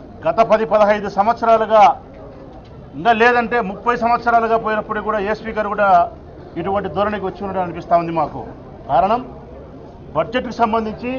గత పది పదహైదు సంవత్సరాలుగా ఇంకా లేదంటే ముప్పై సంవత్సరాలుగా పోయినప్పుడు కూడా ఏ స్పీకర్ కూడా ఇటువంటి ధోరణికి వచ్చి ఉండడం అనిపిస్తూ ఉంది మాకు కారణం బడ్జెట్కి సంబంధించి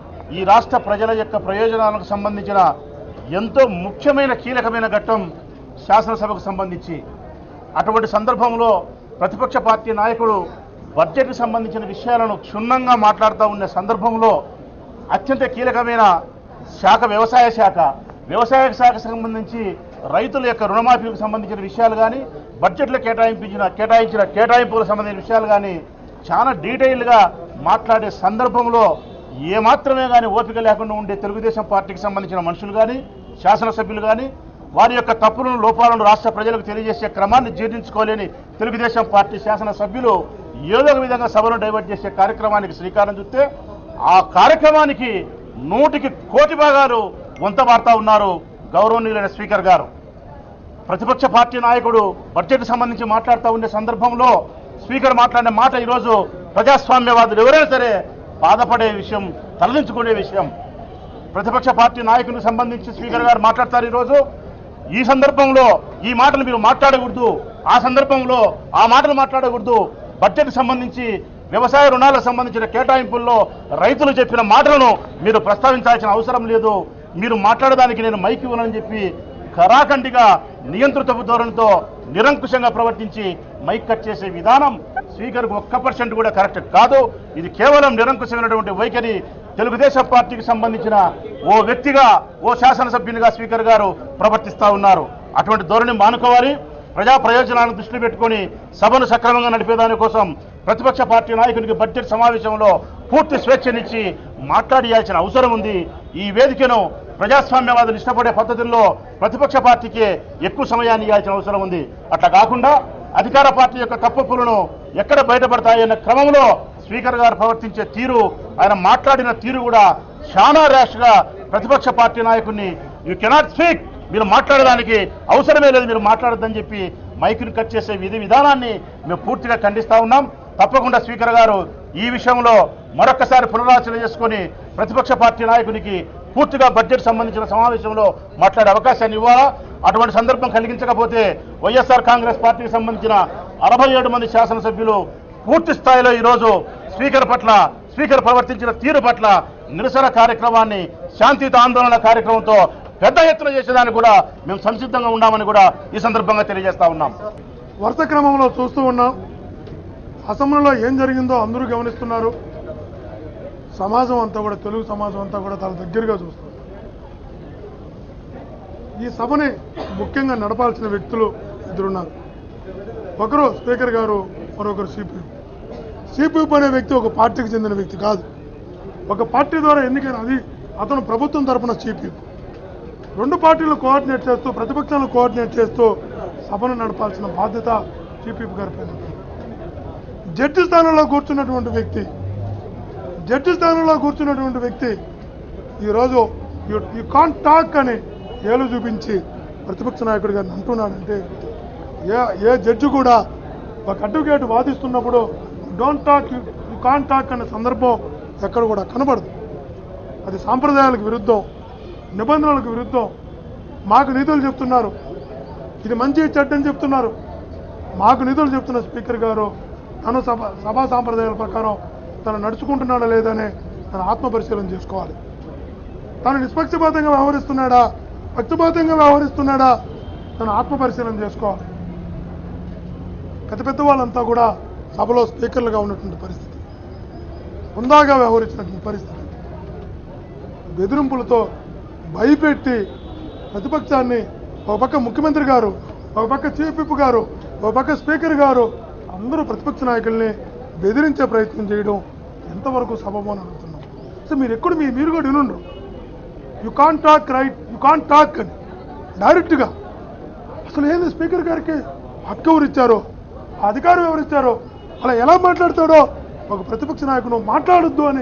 ఈ రాష్ట్ర ప్రజల యొక్క ప్రయోజనాలకు సంబంధించిన ఎంతో ముఖ్యమైన కీలకమైన ఘట్టం శాసనసభకు సంబంధించి అటువంటి సందర్భంలో ప్రతిపక్ష పార్టీ నాయకుడు బడ్జెట్కి సంబంధించిన విషయాలను క్షుణ్ణంగా మాట్లాడుతూ ఉన్న సందర్భంలో అత్యంత కీలకమైన శాఖ వ్యవసాయ శాఖ వ్యవసాయ శాఖకు సంబంధించి రైతుల యొక్క రుణమాఫీకి సంబంధించిన విషయాలు కానీ బడ్జెట్లో కేటాయించిన కేటాయించిన కేటాయింపులకు సంబంధించిన విషయాలు కానీ చాలా డీటెయిల్గా మాట్లాడే సందర్భంలో ఏమాత్రమే కానీ ఓపిక లేకుండా ఉండే తెలుగుదేశం పార్టీకి సంబంధించిన మనుషులు కానీ శాసనసభ్యులు కానీ వారి యొక్క తప్పులను లోపాలను రాష్ట్ర ప్రజలకు తెలియజేసే క్రమాన్ని జీర్ణించుకోలేని తెలుగుదేశం పార్టీ శాసనసభ్యులు ఏదో ఒక విధంగా సభను డైవర్ట్ చేసే కార్యక్రమానికి శ్రీకారం చుడితే ఆ కార్యక్రమానికి నూటికి కోటి భాగాలు వంతబారుతా ఉన్నారు గౌరవనీయులైన స్పీకర్ గారు ప్రతిపక్ష పార్టీ నాయకుడు బడ్జెట్ సంబంధించి మాట్లాడుతూ ఉండే సందర్భంలో స్పీకర్ మాట్లాడిన మాట ఈరోజు ప్రజాస్వామ్యవాదులు ఎవరైనా సరే బాధపడే విషయం తలదించుకునే విషయం ప్రతిపక్ష పార్టీ నాయకునికి సంబంధించి స్పీకర్ గారు మాట్లాడతారు ఈరోజు ఈ సందర్భంలో ఈ మాటలు మీరు మాట్లాడకూడదు ఆ సందర్భంలో ఆ మాటలు మాట్లాడకూడదు బడ్జెట్ సంబంధించి వ్యవసాయ రుణాలకు సంబంధించిన కేటాయింపుల్లో రైతులు చెప్పిన మాటలను మీరు ప్రస్తావించాల్సిన అవసరం లేదు మీరు మాట్లాడడానికి నేను మైక్ ఇవ్వనని చెప్పి కరాఖండిగా నియంత్రిత ధోరణితో నిరంకుశంగా ప్రవర్తించి మైక్ కట్ చేసే విధానం స్పీకర్కు ఒక్క పర్సెంట్ కూడా కరెక్ట్ కాదు ఇది కేవలం నిరంకుశమైనటువంటి వైఖరి తెలుగుదేశం పార్టీకి సంబంధించిన ఓ వ్యక్తిగా ఓ శాసనసభ్యునిగా స్పీకర్ గారు ప్రవర్తిస్తా ఉన్నారు అటువంటి ధోరణి మానుకోవాలి ప్రజా ప్రయోజనాలను దృష్టిలో పెట్టుకొని సభను సక్రమంగా నడిపేదాని కోసం ప్రతిపక్ష పార్టీ నాయకునికి బడ్జెట్ సమావేశంలో పూర్తి స్వేచ్ఛనిచ్చి మాట్లాడియాల్సిన అవసరం ఉంది ఈ వేదికను ప్రజాస్వామ్యవాదులు ఇష్టపడే పద్ధతుల్లో ప్రతిపక్ష పార్టీకి ఎక్కువ సమయాన్ని ఇవ్వాల్సిన అవసరం ఉంది అట్లా కాకుండా అధికార పార్టీ యొక్క తప్పులను ఎక్కడ బయటపడతాయన్న క్రమంలో స్పీకర్ గారు ప్రవర్తించే తీరు ఆయన మాట్లాడిన తీరు కూడా చాలా ర్యాష్గా ప్రతిపక్ష పార్టీ నాయకుడిని యూ కెనాట్ స్పీక్ మీరు మాట్లాడడానికి అవసరమే లేదు మీరు మాట్లాడొద్దని చెప్పి మైకుని కట్ చేసే విధి విధానాన్ని మేము పూర్తిగా ఖండిస్తా ఉన్నాం తప్పకుండా స్పీకర్ గారు ఈ విషయంలో మరొకసారి పునరాలోచన చేసుకొని ప్రతిపక్ష పార్టీ నాయకునికి పూర్తిగా బడ్జెట్ సంబంధించిన సమావేశంలో మాట్లాడే అవకాశాన్ని ఇవ్వాలా అటువంటి సందర్భం కలిగించకపోతే వైఎస్ఆర్ కాంగ్రెస్ పార్టీకి సంబంధించిన అరవై ఏడు మంది శాసనసభ్యులు పూర్తి స్థాయిలో ఈరోజు స్పీకర్ పట్ల స్పీకర్ ప్రవర్తించిన తీరు పట్ల నిరసన కార్యక్రమాన్ని శాంతియుత ఆందోళన కార్యక్రమంతో పెద్ద ఎత్తున చేసేదానికి కూడా మేము సంసిద్ధంగా ఉన్నామని కూడా ఈ సందర్భంగా తెలియజేస్తా ఉన్నాం వరుస క్రమంలో చూస్తూ ఉన్నాం అసెంబ్లీలో ఏం జరిగిందో అందరూ గమనిస్తున్నారు సమాజం అంతా కూడా తెలుగు సమాజం అంతా కూడా చాలా దగ్గరగా చూస్తుంది ఈ సభని ముఖ్యంగా నడపాల్సిన వ్యక్తులు ఇద్దరున్నారు ఒకరు స్పీకర్ గారు మరొకరు సిపియు సిపియు అనే వ్యక్తి ఒక పార్టీకి చెందిన వ్యక్తి కాదు ఒక పార్టీ ద్వారా ఎన్నికైన అది అతను ప్రభుత్వం తరపున సిపియు రెండు పార్టీలు కోఆర్డినేట్ చేస్తూ ప్రతిపక్షాలను కోఆర్డినేట్ చేస్తూ సభను నడపాల్సిన బాధ్యత సిపిఎఫ్ గారిపై ఉంది. జడ్జి స్థానంలో కూర్చున్నటువంటి వ్యక్తి జడ్జి స్థానంలో కూర్చున్నటువంటి వ్యక్తి ఈరోజు యు కాన్ టాక్ అని ఏలు చూపించి ప్రతిపక్ష నాయకుడు గారిని అంటున్నాడంటే ఏ ఏ జడ్జి కూడా ఒక అడ్వకేట్ వాదిస్తున్నప్పుడు don't talk you can talk అనే సందర్భం ఎక్కడ కూడా కనబడదు అది సాంప్రదాయాలకు విరుద్ధం నిబంధనలకు విరుద్ధం మాకు నిధులు చెప్తున్నారు ఇది మంచి చెడ్డని చెప్తున్నారు మాకు నిధులు చెప్తున్న స్పీకర్ గారు తను సభ సభా సాంప్రదాయాల ప్రకారం తను నడుచుకుంటున్నాడా లేదని తన ఆత్మ పరిశీలన చేసుకోవాలి తను నిష్పక్షపాతంగా వ్యవహరిస్తున్నాడా పక్షపాతంగా వ్యవహరిస్తున్నాడా తను ఆత్మ పరిశీలన చేసుకోవాలి పెద్ద పెద్ద వాళ్ళంతా కూడా సభలో స్పీకర్లుగా ఉన్నటువంటి పరిస్థితి హుందాగా వ్యవహరించినటువంటి పరిస్థితి బెదిరింపులతో భయపెట్టి ప్రతిపక్షాన్ని ఒక పక్క ముఖ్యమంత్రి గారు ఒక పక్క చీఫ్ విప్ గారు ఒక పక్క స్పీకర్ గారు అందరూ ప్రతిపక్ష నాయకుల్ని బెదిరించే ప్రయత్నం చేయడం ఎంతవరకు సబబు అని అడుగుతున్నాం సో మీరు ఎక్కడ మీ మీరు కూడా వినుండ్రు you can talk right you can talk అని డైరెక్ట్గా అసలు ఏంది స్పీకర్ గారికి హక్కు ఎవరు ఇచ్చారో ఆ అధికారం ఎవరు ఇచ్చారో అలా ఎలా మాట్లాడతాడో ఒక ప్రతిపక్ష నాయకుడు మాట్లాడొద్దు అని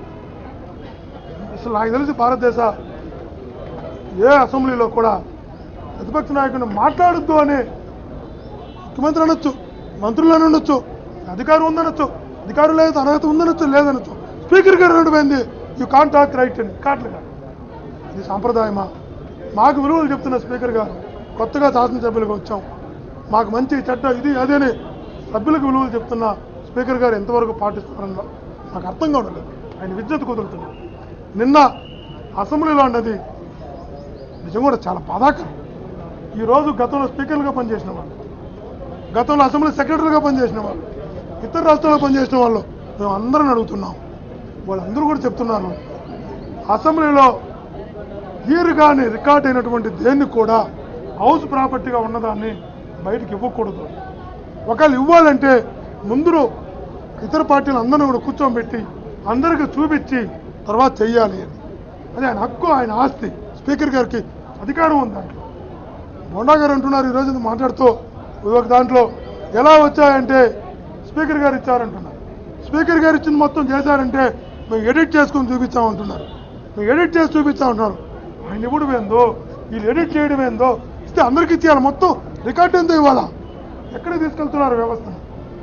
అసలు నాకు తెలిసి భారతదేశ ఏ అసెంబ్లీలో కూడా ప్రతిపక్ష నాయకుడిని మాట్లాడొద్దు అని ముఖ్యమంత్రి అనొచ్చు మంత్రులు అని ఉండొచ్చు అధికారం ఉందనొచ్చు అధికారం లేదు అర్హత ఉందనొచ్చు లేదనొచ్చు స్పీకర్ గారు అనడం ఏంది యూ కాన్ టాక్ రైట్ అని కాట్లుగా ఇది సాంప్రదాయమా మాకు విలువలు చెప్తున్న స్పీకర్ గారు కొత్తగా శాసనసభ్యులుగా వచ్చాం మాకు మంచి చెడ్డ ఇది అదేని సభ్యులకు విలువలు చెప్తున్న స్పీకర్ గారు ఎంతవరకు పాటిస్తున్నారన్న నాకు అర్థం కావడం లేదు ఆయన విజ్ఞత కుదురుతుంది నిన్న అసెంబ్లీలో అన్నది నిజం కూడా చాలా బాధాకరం ఈరోజు గతంలో స్పీకర్లుగా పనిచేసిన వాళ్ళు గతంలో అసెంబ్లీ సెక్రటరీగా పనిచేసిన వాళ్ళు ఇతర రాష్ట్రాల్లో పనిచేసిన వాళ్ళు మేము అందరం అడుగుతున్నాం వాళ్ళందరూ కూడా చెప్తున్నారు అసెంబ్లీలో ఈరు కానీ రికార్డ్ అయినటువంటి దేన్ని కూడా హౌస్ ప్రాపర్టీగా ఉన్నదాన్ని బయటకు ఇవ్వకూడదు ఒకవేళ ఇవ్వాలంటే ముందు ఇతర పార్టీలు అందరినీ కూడా కూర్చోబెట్టి అందరికీ చూపించి తర్వాత చెయ్యాలి అని అది ఆయన హక్కు ఆయన ఆస్తి స్పీకర్ గారికి అధికారం ఉంది దాంట్లో బొండా గారు అంటున్నారు ఈరోజు ఇది మాట్లాడుతూ ఒక దాంట్లో ఎలా వచ్చాయంటే స్పీకర్ గారు ఇచ్చారంటున్నారు స్పీకర్ గారు ఇచ్చింది మొత్తం చేశారంటే మేము ఎడిట్ చేసుకుని చూపించామంటున్నారు మేము ఎడిట్ చేసి చూపించామంటున్నారు ఆయన ఇవ్వడం ఏందో వీళ్ళు ఎడిట్ చేయడం ఏందో ఇస్తే అందరికీ ఇచ్చేయాలి మొత్తం రికార్డు ఎంతో ఇవ్వాలా ఎక్కడికి తీసుకెళ్తున్నారు వ్యవస్థను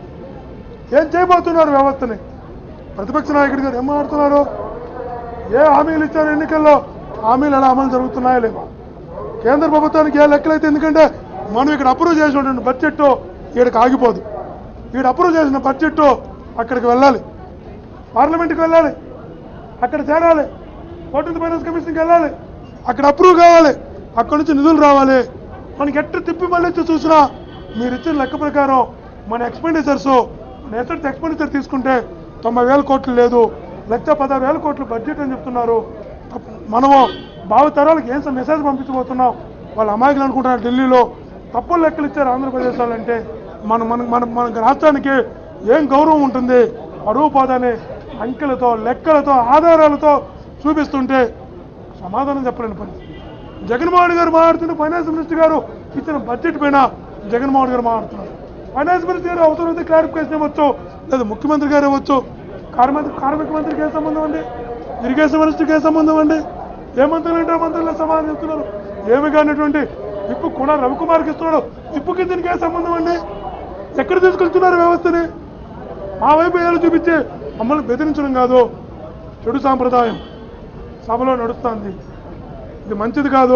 ఏం చేయబోతున్నారు వ్యవస్థని ప్రతిపక్ష నాయకుడి గారు ఏం మాట్లాడుతున్నారు ఏ హామీలు ఇచ్చారు ఎన్నికల్లో హామీలు ఎలా అమలు జరుగుతున్నాయా లేవా కేంద్ర ప్రభుత్వానికి ఏ లెక్కలైతే ఎందుకంటే మనం ఇక్కడ అప్రూవ్ చేసినటువంటి బడ్జెట్ ఈడకి ఆగిపోదు ఈడ అప్రూవ్ చేసిన బడ్జెట్ అక్కడికి వెళ్ళాలి పార్లమెంట్కి వెళ్ళాలి అక్కడ చేరాలి ఫోర్టీన్త్ ఫైనాన్స్ కమిషన్కి వెళ్ళాలి అక్కడ అప్రూవ్ కావాలి అక్కడ నుంచి నిధులు రావాలి మనకి ఎట్ట తిప్పి మళ్ళీ చూసినా మీరు ఇచ్చిన లెక్క ప్రకారం మన ఎక్స్పెండిచర్స్ మన ఎసెట్స్ ఎక్స్పెండిచర్ తీసుకుంటే తొంభై వేల కోట్లు లేదు లక్ష పదహారు వేల కోట్లు బడ్జెట్ అని చెప్తున్నారు తప్ప- మనము భావితరాలకు ఏం మెసేజ్ పంపించబోతున్నాం వాళ్ళ అమాయకులు అనుకుంటున్నారు ఢిల్లీలో తప్పులు లెక్కలు ఇచ్చారు ఆంధ్రప్రదేశ్ వాళ్ళంటే మన మన మన మన రాష్ట్రానికి ఏం గౌరవం ఉంటుంది అడుగు పోదని అంకెలతో లెక్కలతో ఆధారాలతో చూపిస్తుంటే సమాధానం చెప్పలేని పరిస్థితి జగన్మోహన్ గారు మాట్లాడుతుంటే ఫైనాన్స్ మినిస్టర్ గారు ఇచ్చిన బడ్జెట్ పైన జగన్మోహన్ గారు మాట్లాడుతున్నారు ఫైనాన్స్ మినిస్టర్ గారు అవసరమైతే క్లారిఫికేషన్ ఇవ్వచ్చు లేదా ముఖ్యమంత్రి గారు ఇవ్వచ్చు కార్మిక కార్మిక మంత్రికి ఏ సంబంధం అండి ఇరిగేషన్ మినిస్టర్కి ఏ సంబంధం అండి ఏ మంత్రులు అంటే ఆ మంత్రులు సమాధానం చెప్తున్నారు ఏమి కానిటువంటి విప్పు కూడా రవికుమార్కి ఇస్తున్నాడు విప్పుకి దీనికి ఏ సంబంధం అండి ఎక్కడ తీసుకెళ్తున్నారు వ్యవస్థని మా వైపు ఏళ్ళు చూపించి మమ్మల్ని బెదిరించడం కాదు చెడు సాంప్రదాయం సభలో నడుస్తుంది ఇది మంచిది కాదు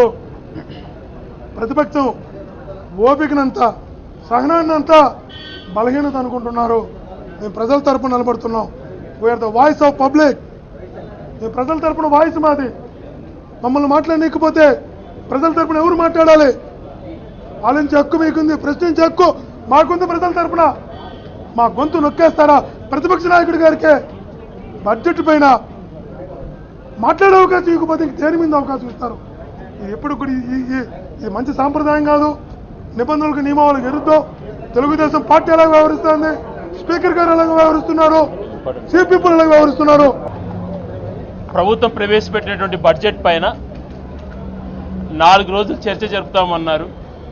ప్రతిపక్షం ఓపికనంతా సహనాన్నంతా బలహీనత అనుకుంటున్నారు మేము ప్రజల తరపున నిలబడుతున్నాం we are the voice of public మేము ప్రజల తరపున వాయిస్ మాది మమ్మల్ని మాట్లాడనీకపోతే ప్రజల తరపున ఎవరు మాట్లాడాలి ఆలోచించే హక్కు మీకుంది ప్రశ్నించే హక్కు మాకుంది ప్రజల తరపున మా గొంతు నొక్కేస్తారా ప్రతిపక్ష నాయకుడి గారికే బడ్జెట్ పైన మాట్లాడే అవకాశం ఇవ్వకపోతే ఇంక దేని మీద అవకాశం ఇస్తారు ఇది ఎప్పుడు కూడా ఈ- ఈ- ఈ- ఇది మంచి సాంప్రదాయం కాదు నిబంధనలకు నియమాలకు విరుద్ధం తెలుగుదేశం పార్టీ ఎలా వ్యవహరిస్తుంది స్పీకర్ గారు ఎలా వ్యవహరిస్తున్నారు చీఫ్ పీపుల్ ఎలా వ్యవహరిస్తున్నారు ప్రభుత్వం ప్రవేశపెట్టినటువంటి బడ్జెట్ పైన నాలుగు రోజులు చర్చ జరుపుతామన్నారు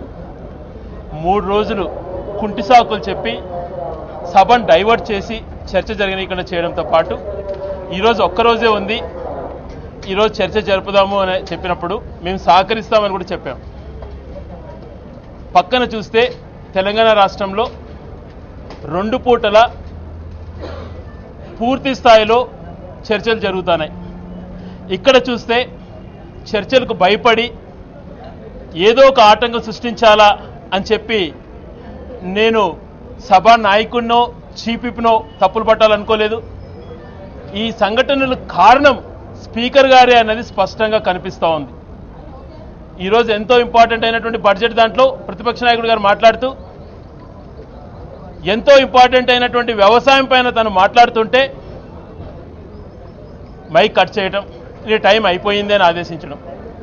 మూడు రోజులు కుంటి సాకులు చెప్పి సభను డైవర్ట్ చేసి చర్చ జరగనీయకుండా చేయడంతో పాటు ఈరోజు ఒక్కరోజే ఉంది ఈరోజు చర్చ జరుపుదాము అని చెప్పినప్పుడు మేము సహకరిస్తామని కూడా చెప్పాం పక్కన చూస్తే తెలంగాణ రాష్ట్రంలో రెండు పూటల పూర్తి స్థాయిలో చర్చలు జరుగుతున్నాయి ఇక్కడ చూస్తే చర్చలకు భయపడి ఏదో ఒక ఆటంకం సృష్టించాలా అని చెప్పి నేను సభా నాయకుడినో చీఫ్నో తప్పులు పట్టాలనుకోలేదు ఈ సంఘటనలకు కారణం స్పీకర్ గారే అన్నది స్పష్టంగా కనిపిస్తూ ఉంది ఈరోజు ఎంతో ఇంపార్టెంట్ అయినటువంటి బడ్జెట్ దాంట్లో ప్రతిపక్ష నాయకుడు గారు మాట్లాడుతూ ఎంతో ఇంపార్టెంట్ అయినటువంటి వ్యవసాయం పైన తను మాట్లాడుతుంటే మైక్ కట్ చేయటం ఇది టైం అయిపోయింది అని ఆదేశించడం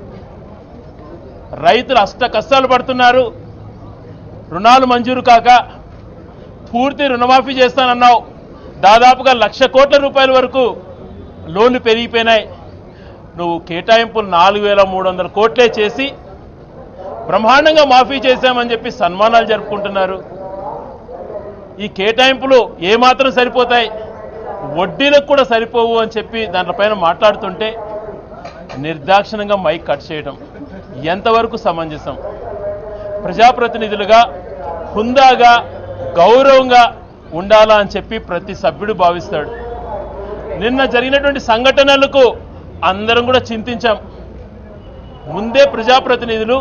రైతులు అష్ట కష్టాలు పడుతున్నారు రుణాలు మంజూరు కాక పూర్తి రుణమాఫీ చేస్తానన్నావు దాదాపుగా లక్ష కోట్ల రూపాయల వరకు లోన్లు పెరిగిపోయినాయి నువ్వు కేటాయింపులు నాలుగు వేల మూడు వందల కోట్లే చేసి బ్రహ్మాండంగా మాఫీ చేశామని చెప్పి సన్మానాలు జరుపుకుంటున్నారు ఈ కేటాయింపులు ఏమాత్రం సరిపోతాయి వడ్డీలకు కూడా సరిపోవు అని చెప్పి దాంట్లపైన మాట్లాడుతుంటే నిర్దాక్షిణంగా మైక్ కట్ చేయడం ఎంతవరకు సమంజసం ప్రజాప్రతినిధులుగా హుందాగా గౌరవంగా ఉండాలా అని చెప్పి ప్రతి సభ్యుడు భావిస్తాడు నిన్న జరిగినటువంటి సంఘటనలకు అందరం కూడా చింతించాం ముందే ప్రజాప్రతినిధులు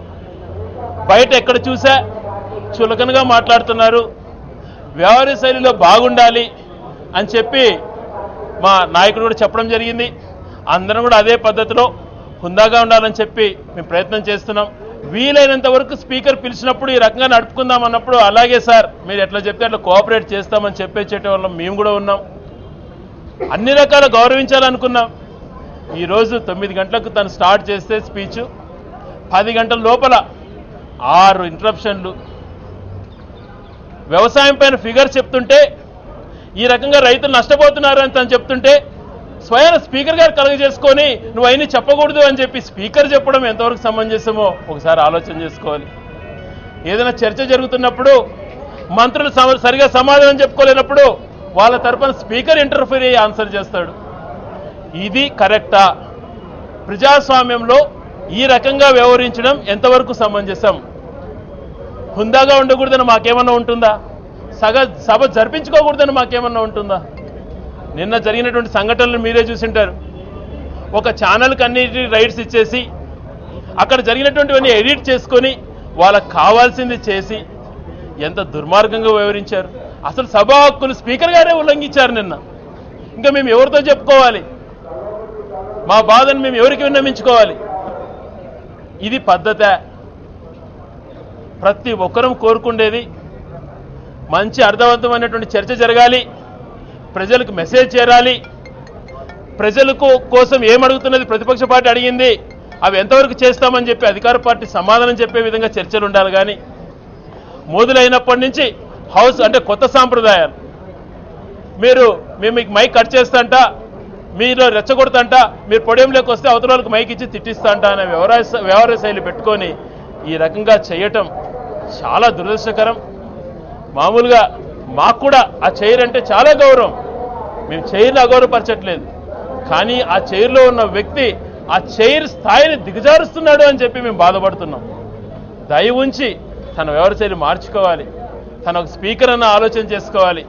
బయట ఎక్కడ చూసా చులకనగా మాట్లాడుతున్నారు వ్యవహార శైలిలో బాగుండాలి అని చెప్పి మా నాయకుడు కూడా చెప్పడం జరిగింది అందరం కూడా అదే పద్ధతిలో హుందాగా ఉండాలని చెప్పి మేము ప్రయత్నం చేస్తున్నాం వీలైనంత వరకు స్పీకర్ పిలిచినప్పుడు ఈ రకంగా నడుపుకుందాం అన్నప్పుడు అలాగే సార్ మీరు ఎట్లా చెప్తే అట్లా కోఆపరేట్ చేస్తామని చెప్పేసేట వాళ్ళం మేము కూడా ఉన్నాం అన్ని రకాల గౌరవించాలనుకున్నాం ఈరోజు తొమ్మిది గంటలకు తను స్టార్ట్ చేస్తే స్పీచ్ పది గంటల లోపల ఆరు ఇంటరప్షన్లు వ్యవసాయం పైన ఫిగర్ చెప్తుంటే ఈ రకంగా రైతులు నష్టపోతున్నారు అని తను చెప్తుంటే స్వయం స్పీకర్ గారు కలుగజేసుకొని నువ్వు అయినా చెప్పకూడదు అని చెప్పి స్పీకర్ చెప్పడం ఎంతవరకు సమంజసమో ఒకసారి ఆలోచన చేసుకోవాలి ఏదైనా చర్చ జరుగుతున్నప్పుడు మంత్రులు సమ- సరిగా సమాధానం చెప్పుకోలేనప్పుడు వాళ్ళ తరపున స్పీకర్ ఇంటర్ఫీర్ అయ్యి ఆన్సర్ చేస్తాడు ఇది కరెక్టా ప్రజాస్వామ్యంలో ఈ రకంగా వ్యవహరించడం ఎంతవరకు సమంజసం హుందాగా ఉండకూడదని మాకేమన్నా ఉంటుందా సగ సభ జరిపించుకోకూడదని మాకేమన్నా ఉంటుందా నిన్న జరిగినటువంటి సంఘటనలు మీరే చూసింటారు ఒక ఛానల్కి అన్నిటి రైట్స్ ఇచ్చేసి అక్కడ జరిగినటువంటివన్నీ ఎడిట్ చేసుకొని వాళ్ళకి కావాల్సింది చేసి ఎంత దుర్మార్గంగా వివరించారు అసలు సభా హక్కులు స్పీకర్ గారే ఉల్లంఘించారు నిన్న ఇంకా మేము ఎవరితో చెప్పుకోవాలి మా బాధను మేము ఎవరికి విన్నమించుకోవాలి ఇది పద్ధతే ప్రతి ఒక్కరం కోరుకుండేది మంచి అర్థవంతమైనటువంటి చర్చ జరగాలి ప్రజలకు మెసేజ్ చేరాలి ప్రజలకు కోసం ఏమడుగుతున్నది ప్రతిపక్ష పార్టీ అడిగింది అవి ఎంతవరకు చేస్తామని చెప్పి అధికార పార్టీ సమాధానం చెప్పే విధంగా చర్చలు ఉండాలి కానీ మొదలైనప్పటి నుంచి హౌస్ అంటే కొత్త సాంప్రదాయాలు మీరు మేము మీకు మైక్ కట్ చేస్తాంట మీరు రెచ్చగొడతంట మీరు పొడియంలోకి వస్తే అవతల వాళ్ళకి మైక్ ఇచ్చి తిట్టిస్తాంట అనే వ్యవహార వ్యవహార శైలి పెట్టుకొని ఈ రకంగా చేయటం చాలా దురదృష్టకరం మామూలుగా మాకు కూడా ఆ చైర్ అంటే చాలా గౌరవం మేము చైర్ని అగౌరవపరచట్లేదు కానీ ఆ చైర్లో ఉన్న వ్యక్తి ఆ చైర్ స్థాయిని దిగజారుస్తున్నాడు అని చెప్పి మేము బాధపడుతున్నాం దయ ఉంచి తన వ్యవహార శైలి మార్చుకోవాలి తన ఒక స్పీకర్ అన్న ఆలోచన చేసుకోవాలి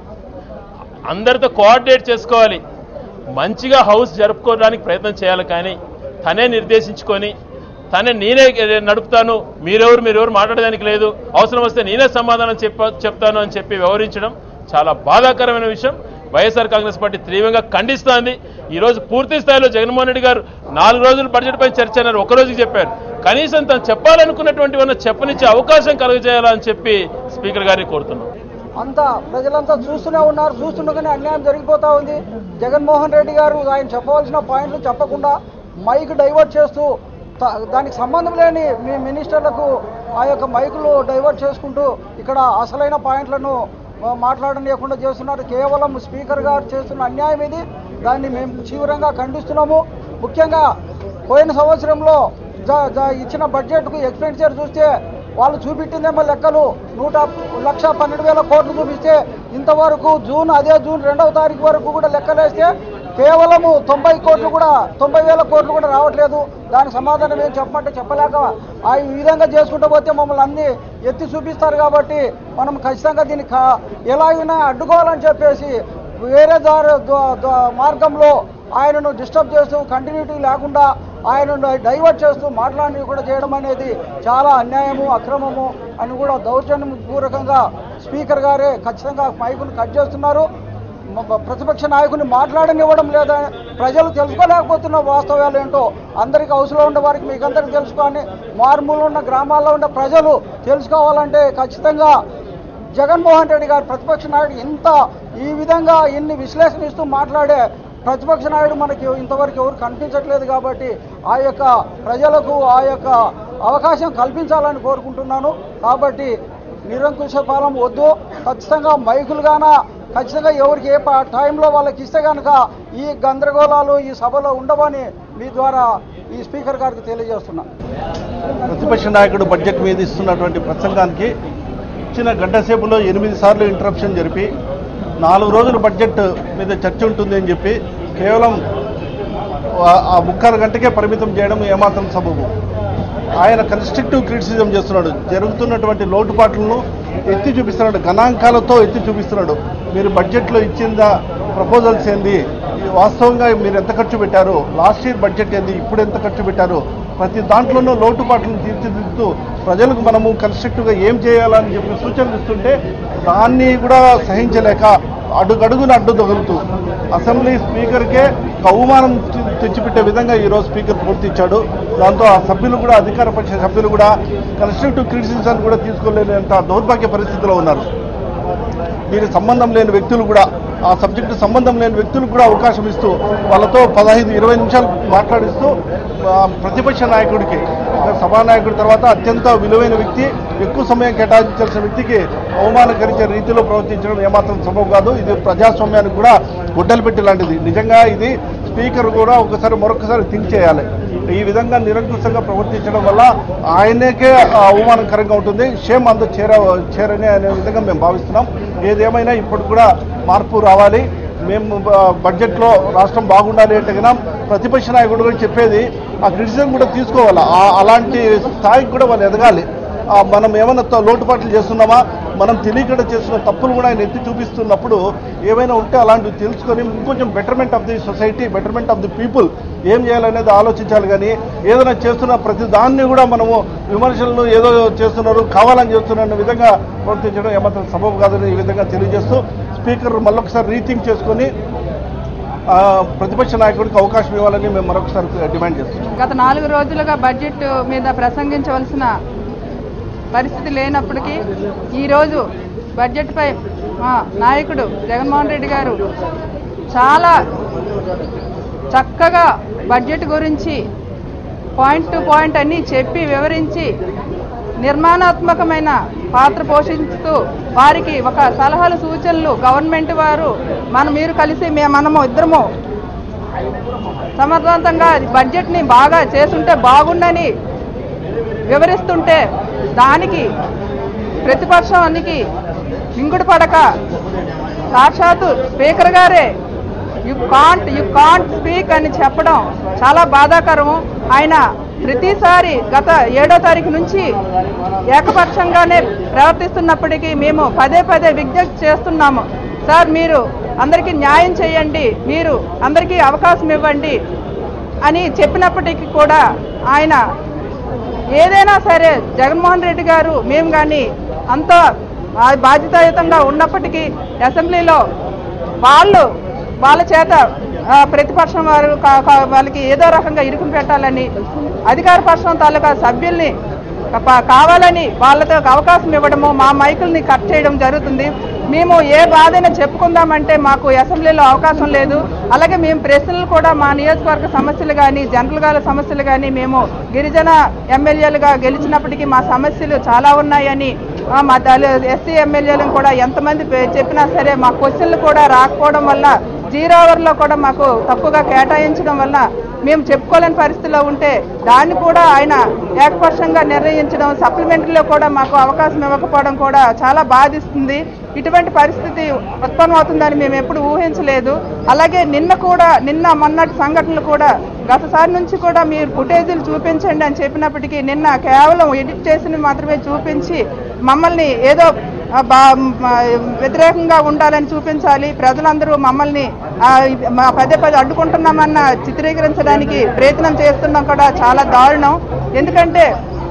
అందరితో కోఆర్డినేట్ చేసుకోవాలి మంచిగా హౌస్ జరుపుకోవడానికి ప్రయత్నం చేయాలి కానీ తనే నిర్దేశించుకొని తనే నేనే నడుపుతాను మీరెవరు మీరెవరు మాట్లాడడానికి లేదు అవసరం వస్తే నేనే సమాధానం చెప్ప చెప్తాను అని చెప్పి వ్యవహరించడం చాలా బాధాకరమైన విషయం వైఎస్ఆర్ కాంగ్రెస్ పార్టీ తీవ్రంగా ఖండిస్తోంది ఈ రోజు పూర్తి స్థాయిలో జగన్మోహన్ రెడ్డి గారు నాలుగు రోజులు బడ్జెట్ పై చర్చ అన్నారు ఒక రోజుకి చెప్పారు కనీసం తను చెప్పాలనుకున్నటువంటి చెప్పనిచ్చే అవకాశం కలుగజేయాలని చెప్పి స్పీకర్ గారిని కోరుతున్నాం అంతా ప్రజలంతా చూస్తూనే ఉన్నారు చూస్తుండగానే అన్యాయం జరిగిపోతా ఉంది జగన్మోహన్ రెడ్డి గారు ఆయన చెప్పవలసిన పాయింట్లు చెప్పకుండా మైక్ డైవర్ట్ చేస్తూ త- దానికి సంబంధం లేని మీ మినిస్టర్లకు ఆ యొక్క మైకులు డైవర్ట్ చేసుకుంటూ ఇక్కడ అసలైన పాయింట్లను ఆ, మాట్లాడనీయకుండా చేస్తున్నారు కేవలం స్పీకర్ గారు చేస్తున్న అన్యాయం ఇది దాన్ని మేము తీవ్రంగా ఖండిస్తున్నాము ముఖ్యంగా పోయిన సంవత్సరంలో జ- జ- ఇచ్చిన బడ్జెట్కు ఎక్స్పెండిచర్ చూస్తే వాళ్ళు చూపెట్టిందేమో లెక్కలు నూట లక్ష పన్నెండు వేల కోట్లు చూపిస్తే ఇంతవరకు జూన్ అదే జూన్ రెండవ తారీఖు వరకు కూడా లెక్కలేస్తే కేవలము తొంభై కోట్లు కూడా తొంభై వేల కోట్లు కూడా రావట్లేదు దానికి సమాధానం ఏం చెప్పమంటే చెప్పలేక ఆ ఈ విధంగా చేసుకుంటూ పోతే మమ్మల్ని అన్ని ఎత్తి చూపిస్తారు కాబట్టి మనం ఖచ్చితంగా దీన్ని కా- ఎలాగైనా అడ్డుకోవాలని చెప్పేసి వేరే దారి ద- ద- మార్గంలో ఆయనను డిస్టర్బ్ చేస్తూ కంటిన్యూటీ లేకుండా ఆయనను డైవర్ట్ చేస్తూ మాట్లాడి కూడా చేయడం అనేది చాలా అన్యాయము అక్రమము అని కూడా దౌర్జన్యం పూర్వకంగా స్పీకర్ గారే ఖచ్చితంగా మైకును కట్ చేస్తున్నారు మ- ప్రతిపక్ష నాయకుని మాట్లాడనివ్వడం లేదా ప్రజలు తెలుసుకోలేకపోతున్న వాస్తవాలు ఏంటో అందరికీ అవసరం ఉండే వారికి మీకు అందరికీ తెలుసుకొని మారుమూల ఉన్న గ్రామాల్లో ఉండే ప్రజలు తెలుసుకోవాలంటే ఖచ్చితంగా జగన్మోహన్ రెడ్డి గారు ప్రతిపక్ష నాయుడు ఇంత ఈ విధంగా ఇన్ని విశ్లేషణ ఇస్తూ మాట్లాడే ప్రతిపక్ష నాయుడు మనకి ఇంతవరకు ఎవరు కనిపించట్లేదు కాబట్టి ఆ యొక్క ప్రజలకు ఆ యొక్క అవకాశం కల్పించాలని కోరుకుంటున్నాను కాబట్టి నిరంకుశ పాలన వద్దు ఖచ్చితంగా మైకులుగాన ఖచ్చితంగా ఎవరికి ఏ ప- టైంలో వాళ్ళకి ఇస్తే కనుక ఈ గందరగోళాలు ఈ సభలో ఉండవని మీ ద్వారా ఈ స్పీకర్ గారికి తెలియజేస్తున్నా ప్రతిపక్ష నాయకుడు బడ్జెట్ మీద ఇస్తున్నటువంటి ప్రసంగానికి ఇచ్చిన గంట సేపులో ఎనిమిది సార్లు ఇంటరప్షన్ జరిపి నాలుగు రోజులు బడ్జెట్ మీద చర్చ ఉంటుంది అని చెప్పి కేవలం ఆ- ఆ ముక్కారు గంటకే పరిమితం చేయడం ఏమాత్రం సబబు ఆయన కన్స్ట్రక్టివ్ క్రిటిసిజం చేస్తున్నాడు జరుగుతున్నటువంటి లోటుపాట్లను ఎత్తి చూపిస్తున్నాడు గణాంకాలతో ఎత్తి చూపిస్తున్నాడు మీరు బడ్జెట్లో ఇచ్చిందా ప్రపోజల్స్ ఏంది వాస్తవంగా మీరు ఎంత ఖర్చు పెట్టారు లాస్ట్ ఇయర్ బడ్జెట్ ఏంది ఇప్పుడు ఎంత ఖర్చు పెట్టారు ప్రతి దాంట్లోనూ లోటుపాట్లను తీర్చిదిద్దుతూ ప్రజలకు మనము కన్స్ట్రక్టివ్గా ఏం చేయాలని చెప్పి సూచనలు ఇస్తుంటే దాన్ని కూడా సహించలేక అడుగడుగున అడ్డు తగులుతూ అసెంబ్లీ స్పీకర్కే ఒక అవమానం తె- తెచ్చిపెట్టే విధంగా ఈరోజు స్పీకర్ పూర్తిచ్చాడు దాంతో ఆ సభ్యులు కూడా అధికార పక్ష సభ్యులు కూడా కన్స్ట్రక్టివ్ క్రిటిసిజం కూడా తీసుకోలేనంత దౌర్భాగ్య పరిస్థితిలో ఉన్నారు దీనికి సంబంధం లేని వ్యక్తులు కూడా ఆ సబ్జెక్టు సంబంధం లేని వ్యక్తులకు కూడా అవకాశం ఇస్తూ వాళ్ళతో పదహైదు ఇరవై నిమిషాలు మాట్లాడిస్తూ ఆ, ప్రతిపక్ష నాయకుడికి ఇంకా సభానాయకుడి తర్వాత అత్యంత విలువైన వ్యక్తి ఎక్కువ సమయం కేటాయించాల్సిన వ్యక్తికి అవమానకరించే రీతిలో ప్రవర్తించడం ఏమాత్రం సంభవం కాదు ఇది ప్రజాస్వామ్యానికి కూడా గుడ్డలు పెట్టి లాంటిది నిజంగా ఇది స్పీకర్ కూడా ఒకసారి మరొకసారి థింక్ చేయాలి ఈ విధంగా నిరంకుశంగా ప్రవర్తించడం వల్ల ఆయనకే ఆ, అవమానకరంగా ఉంటుంది షేమ్ అంత చేర చేరని అనే విధంగా మేము భావిస్తున్నాం ఏదేమైనా ఇప్పుడు కూడా మార్పు రావాలి మేము బ- బడ్జెట్లో రాష్ట్రం బాగుండాలి అంటే కనుక ప్రతిపక్ష నాయకుడు కూడా చెప్పేది ఆ క్రిటిసిజం కూడా తీసుకోవాలి ఆ- అలాంటి స్థాయికి కూడా వాళ్ళు ఎదగాలి ఆ, మనం ఏమైనా త- లోటుపాట్లు చేస్తున్నామా మనం తెలియకుండా చేస్తున్న తప్పులు కూడా ఆయన ఎత్తి చూపిస్తున్నప్పుడు ఏమైనా ఉంటే అలాంటివి తెలుసుకొని ఇంకొంచెం betterment of the society betterment of the people ఏం చేయాలనేది ఆలోచించాలి కానీ ఏదైనా చేస్తున్న ప్రతి దాన్ని కూడా మనము విమర్శలను ఏదో చేస్తున్నారు కావాలని చేస్తున్న విధంగా ప్రవర్తించడం ఏమాత్రం సబబు కాదని ఈ విధంగా తెలియజేస్తూ స్పీకర్ మళ్ళొకసారి రీథింక్ చేసుకొని ఆ, ప్రతిపక్ష నాయకుడికి అవకాశం ఇవ్వాలని మేము మరొకసారి డిమాండ్ చేస్తున్నాం గత నాలుగు రోజులుగా బడ్జెట్ మీద ప్రసంగించవలసిన పరిస్థితి లేనప్పటికీ ఈరోజు బడ్జెట్పై మా నాయకుడు జగన్మోహన్ రెడ్డి గారు చాలా చక్కగా బడ్జెట్ గురించి పాయింట్ టు పాయింట్ అన్నీ చెప్పి వివరించి నిర్మాణాత్మకమైన పాత్ర పోషిస్తూ వారికి ఒక సలహాలు సూచనలు గవర్నమెంట్ వారు మనం మీరు కలిసి మే- మనము ఇద్దరము సమర్థవంతంగా బడ్జెట్ని బాగా చేసుంటే బాగుండని వివరిస్తుంటే దానికి ప్రతిపక్షానికి మింగుడు పడక సాక్షాత్తు స్పీకర్ గారే you can't you can't speak అని చెప్పడం చాలా బాధాకరం ఆయన ప్రతిసారి గత ఏడో తారీఖు నుంచి ఏకపక్షంగానే ప్రవర్తిస్తున్నప్పటికీ మేము పదే పదే విజ్ఞప్తి చేస్తున్నాము సార్ మీరు అందరికీ న్యాయం చేయండి మీరు అందరికీ అవకాశం ఇవ్వండి అని చెప్పినప్పటికీ కూడా ఆయన ఏదైనా సరే జగన్మోహన్ రెడ్డి గారు మేము కానీ అంత బా- బాధ్యతాయుతంగా ఉన్నప్పటికీ అసెంబ్లీలో వాళ్ళు వాళ్ళ చేత ఆ, ప్రతిపక్షం వారు కా- కా- వాళ్ళకి ఏదో రకంగా ఇరుకుని పెట్టాలని అధికార పక్షం తాలూకా సభ్యుల్ని ప- కావాలని వాళ్ళతో అవకాశం ఇవ్వడము మా మైకుల్ని కట్ చేయడం జరుగుతుంది మేము ఏ బాధైనా చెప్పుకుందామంటే మాకు అసెంబ్లీలో అవకాశం లేదు అలాగే మేము ప్రశ్నలు కూడా మా నియోజకవర్గ సమస్యలు కానీ జనరల్ గా సమస్యలు కానీ మేము గిరిజన ఎమ్మెల్యేలుగా గెలిచినప్పటికీ మా సమస్యలు చాలా ఉన్నాయని ఆ, మా దళ ఎస్సీ ఎమ్మెల్యేలను కూడా ఎంతమంది పే- చెప్పినా సరే మా క్వశ్చన్లు కూడా రాకపోవడం వల్ల జీరో అవర్లో కూడా మాకు తక్కువగా కేటాయించడం వల్ల మేము చెప్పుకోలేని పరిస్థితిలో ఉంటే దాన్ని కూడా ఆయన ఏకపక్షంగా నిర్ణయించడం సప్లిమెంటరీలో కూడా మాకు అవకాశం ఇవ్వకపోవడం కూడా చాలా బాధిస్తుంది ఇటువంటి పరిస్థితి ఉత్పన్నమవుతుందని మేము ఎప్పుడు ఊహించలేదు అలాగే నిన్న కూడా నిన్న మొన్నటి సంఘటనలు కూడా గతసారి నుంచి కూడా మీరు ఫుటేజీలు చూపించండి అని చెప్పినప్పటికీ నిన్న కేవలం ఎడిట్ చేసినవి మాత్రమే చూపించి మమ్మల్ని ఏదో ఆ, బా- మ- వ్యతిరేకంగా ఉండాలని చూపించాలి ప్రజలందరూ మమ్మల్ని ఆ, మా పదే పదే అడ్డుకుంటున్నామన్న చిత్రీకరించడానికి ప్రయత్నం చేస్తున్నాం కూడా చాలా దారుణం ఎందుకంటే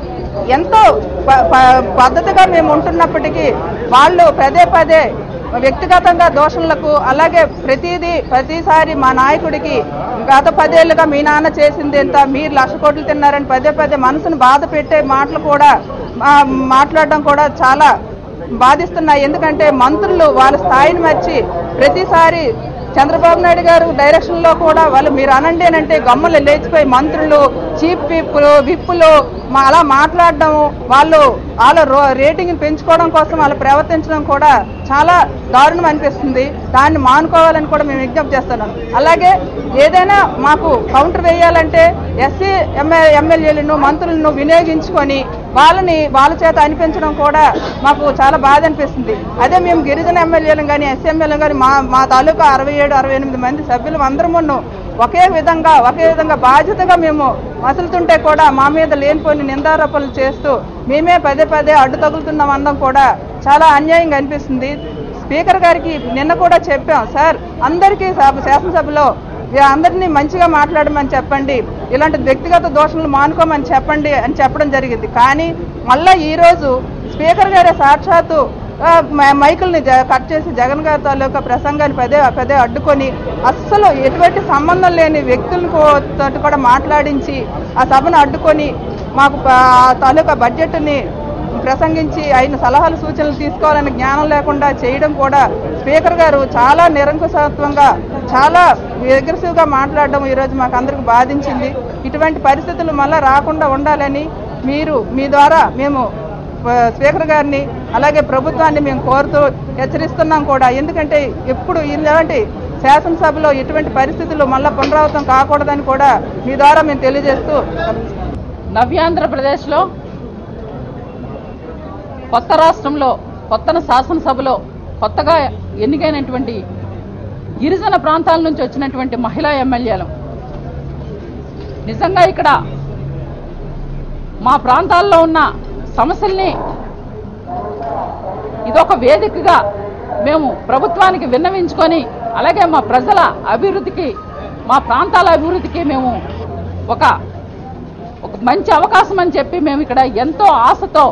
ఎంతో ప- ప- పద్ధతిగా మేము ఉంటున్నప్పటికీ వాళ్ళు పదే పదే వ్యక్తిగతంగా దోషణలకు అలాగే ప్రతిదీ ప్రతిసారి మా నాయకుడికి గత పదేళ్లుగా మీ నాన్న చేసింది ఎంత మీరు లక్ష కోట్లు తిన్నారని పదే పదే మనసును బాధ పెట్టే మాటలు కూడా ఆ, మాట్లాడడం కూడా చాలా బాధిస్తున్నాయి ఎందుకంటే మంత్రులు వాళ్ళ స్థాయిని మర్చి ప్రతిసారి చంద్రబాబు నాయుడు గారు డైరెక్షన్ లో కూడా వాళ్ళు మీరు అనండి అని అంటే గమ్ములు లేచిపోయి మంత్రులు చీఫ్ విప్పులు విప్పులు మా అలా మాట్లాడడం వాళ్ళు వాళ్ళ రో- రేటింగ్ పెంచుకోవడం కోసం వాళ్ళు ప్రవర్తించడం కూడా చాలా దారుణం అనిపిస్తుంది దాన్ని మానుకోవాలని కూడా మేము విజ్ఞప్తి చేస్తున్నాం అలాగే ఏదైనా మాకు కౌంటర్ వేయాలంటే ఎస్సీ ఎంఏ ఎమ్మెల్యేలను మంత్రులను వినియోగించుకొని వాళ్ళని వాళ్ళ చేత అనిపించడం కూడా మాకు చాలా బాధ అనిపిస్తుంది అదే మేము గిరిజన ఎమ్మెల్యేలు కానీ ఎస్సీ ఎమ్మెల్యేలు కానీ మా మా తాలూకా అరవై ఏడు అరవై ఎనిమిది మంది సభ్యులు అందరమును ఒకే విధంగా ఒకే విధంగా బాధ్యతగా మేము మసులుతుంటే కూడా మా మీద లేనిపోని నిందారోపణలు చేస్తూ మేమే పదే పదే అడ్డు తగులుతున్నాం అనడం కూడా చాలా అన్యాయంగా అనిపిస్తుంది స్పీకర్ గారికి నిన్న కూడా చెప్పాం సార్ అందరికీ సభ- శాసనసభలో అందరినీ మంచిగా మాట్లాడమని చెప్పండి ఇలాంటి వ్యక్తిగత దోషణలు మానుకోమని చెప్పండి అని చెప్పడం జరిగింది కానీ మళ్ళా ఈరోజు స్పీకర్ గారే సాక్షాత్తు ఆ, మ- మైకుల్ని జ- కట్ చేసి జగన్ గారి తాలూకా ప్రసంగాన్ని పదే పదే అడ్డుకొని అస్సలు ఎటువంటి సంబంధం లేని వ్యక్తులను కో- తోటి కూడా మాట్లాడించి ఆ సభను అడ్డుకొని మాకు ప- ఆ తాలూకా బడ్జెట్ని ప్రసంగించి ఆయన సలహాలు సూచనలు తీసుకోవాలనే జ్ఞానం లేకుండా చేయడం కూడా స్పీకర్ గారు చాలా నిరంకుశత్వంగా చాలా అగ్రెసివ్ గా మాట్లాడడం ఈరోజు మాకు అందరికి బాధించింది ఇటువంటి పరిస్థితులు మళ్ళా రాకుండా ఉండాలని మీరు మీ ద్వారా మేము ఆ, స్పీకర్ గారిని అలాగే ప్రభుత్వాన్ని మేము కోరుతూ హెచ్చరిస్తున్నాం కూడా ఎందుకంటే ఎప్పుడు ఇలాంటి శాసనసభలో ఇటువంటి పరిస్థితులు మళ్ళా పునరావృతం కాకూడదని కూడా మీ ద్వారా మేము తెలియజేస్తూ నవ్యాంధ్రప్రదేశ్లో కొత్త రాష్ట్రంలో కొత్త శాసనసభలో కొత్తగా ఎన్నికైనటువంటి గిరిజన ప్రాంతాల నుంచి వచ్చినటువంటి మహిళా ఎమ్మెల్యేలు నిజంగా ఇక్కడ మా ప్రాంతాల్లో ఉన్న సమస్యల్ని ఇదొక వేదికగా మేము ప్రభుత్వానికి విన్నవించుకొని అలాగే మా ప్రజల అభివృద్ధికి మా ప్రాంతాల అభివృద్ధికి మేము ఒక ఒక మంచి అవకాశం అని చెప్పి మేము ఇక్కడ ఎంతో ఆశతో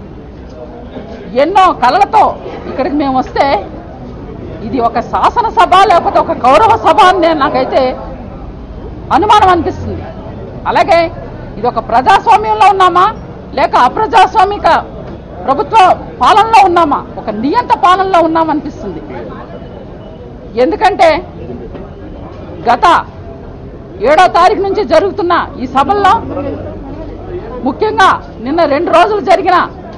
ఎన్నో కళలతో ఇక్కడికి మేము వస్తే ఇది ఒక శాసనసభ లేకపోతే ఒక గౌరవ సభ అని నేను నాకైతే అనుమానం అనిపిస్తుంది అలాగే ఇది ఒక ప్రజాస్వామ్యంలో ఉన్నామా లేక అప్రజాస్వామిక ప్రభుత్వ పాలనలో ఉన్నామా ఒక నియంత పాలనలో ఉన్నామనిపిస్తుంది ఎందుకంటే గత ఏడో తారీఖు నుంచి జరుగుతున్న ఈ సభల్లో ముఖ్యంగా నిన్న రెండు రోజులు జరిగిన